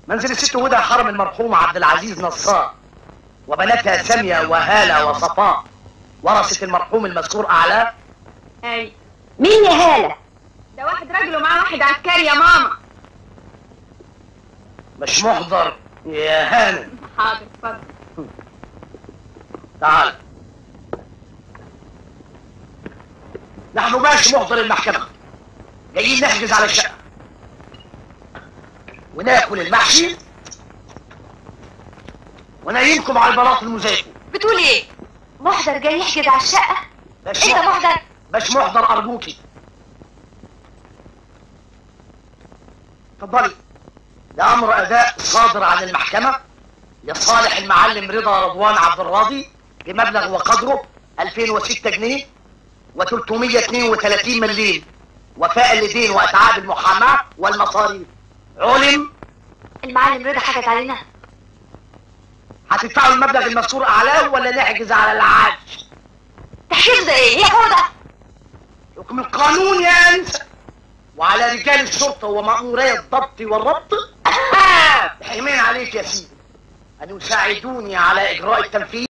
منزل الست هدى حرم المرحوم عبد العزيز نصار وبناتها سامية وهالة وصفاء ورثة المرحوم المذكور أعلاه اي مين يا هالة ده واحد راجل ومعاه واحد عسكري يا ماما مش محضر يا هانم حاضر اتفضل تعال نحن باش محضر المحكمة جايين نحجز على الشقة وناكل المحشي ونايمكم على البلاط المزيف بتقول ايه محضر جاي يحجز على الشقة باش ايه ده محضر باش محضر أرجوكي اتفضلي ده أمر أداء صادر عن المحكمة لصالح المعلم رضا رضوان عبد الراضي بمبلغ وقدره 2006 جنيه و332 مليم وفاء اللدين وأتعاب المحاماة والمصاريف علم المعلم رضا حكت علينا هتدفعوا المبلغ المذكور أعلاه ولا نحجز على العاج تحجيز ده ايه هي فوضى حكم القانون يا أنسة وعلى رجال الشرطة ومأموري الضبط والربط حمين عليك يا سيدي أن يساعدوني على إجراء التنفيذ